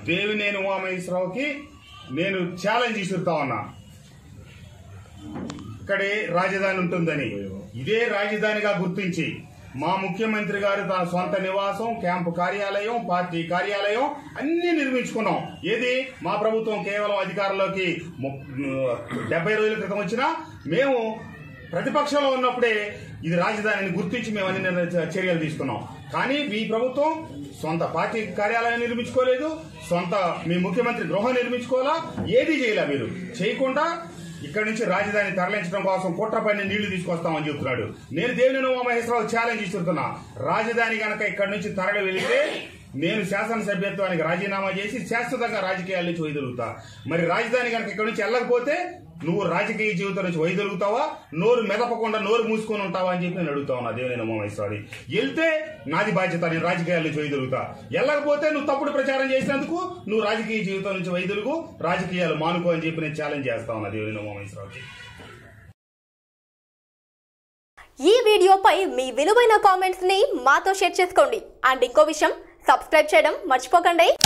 దేవినేని ఉమామహేశ్వరరావుకి నేను ఛాలెంజ్ ఇస్తుతా ఉన్నా ఇక్కడే రాజధాని ఉంటుందని ఇదే రాజధానిగా గుర్తించి మా ముఖ్యమంత్రి గారు తన సొంత నివాసం క్యాంపు కార్యాలయం పార్టీ కార్యాలయం అన్ని నిర్మించుకున్నాం ఏది మా ప్రభుత్వం కేవలం అధికారంలోకి ము- డెబ్బై రోజుల క్రితం వచ్చినా మేము ప్రతిపక్షంలో ఉన్నప్పుడే ఇది రాజధానిని గుర్తించి మేము అన్ని నిర్ణ- చర్యలు తీసుకున్నాం కానీ మీ ప్రభుత్వం సొంత పార్టీ కార్యాలయం నిర్మించుకోలేదు సొంత మీ ముఖ్యమంత్రి గృహం నిర్మించుకోవాలా ఏది చేయలే మీరు చేయకుండా ఇక్కడ నుంచి రాజధాని తరలించడం కోసం కుట్ర పని నీళ్లు తీసుకొస్తామని చెప్తున్నాడు నేను దేవినేని ఉమామహేశ్వరరావు ఛాలెంజ్ ఇస్తున్నా రాజధాని గనక ఇక్కడ నుంచి తరలి వెళితే నేను శాసనసభ్యత్వానికి రాజీనామా చేసి శాశ్వతంగా రాజకీయాల నుంచి వైదొలుగుతా మరి రాజధాని గనక ఇక్కడ నుంచి వెళ్ళకపోతే నువ్వు రాజకీయ జీవితం నుంచి వైదొలుగుతావా నోరు మెదపకుండా నోరు మూసుకొని ఉంటావా అని చెప్పి నేను అడుగుతా ఉన్నా దేవినేని ఉమామహేశ్వరరావు వెళ్తే నాది బాధ్యత నేను రాజకీయాల నుంచి వైదొలుగుతా వెళ్ళకపోతే నువ్వు తప్పుడు ప్రచారం చేసినందుకు నువ్వు రాజకీయ జీవితం నుంచి వైదొలుగు రాజకీయాలు మానుకో అని చెప్పి నేను ఛాలెంజ్ చేస్తా ఉన్నా దేవినేని ఉమామహేశ్వరరావుకి ఈ వీడియోపై మీ విలువైన కామెంట్స్ ని మాతో షేర్ చేసుకోండి అండ్ ఇంకో విషయం సబ్స్క్రైబ్ చేయడం మర్చిపోకండి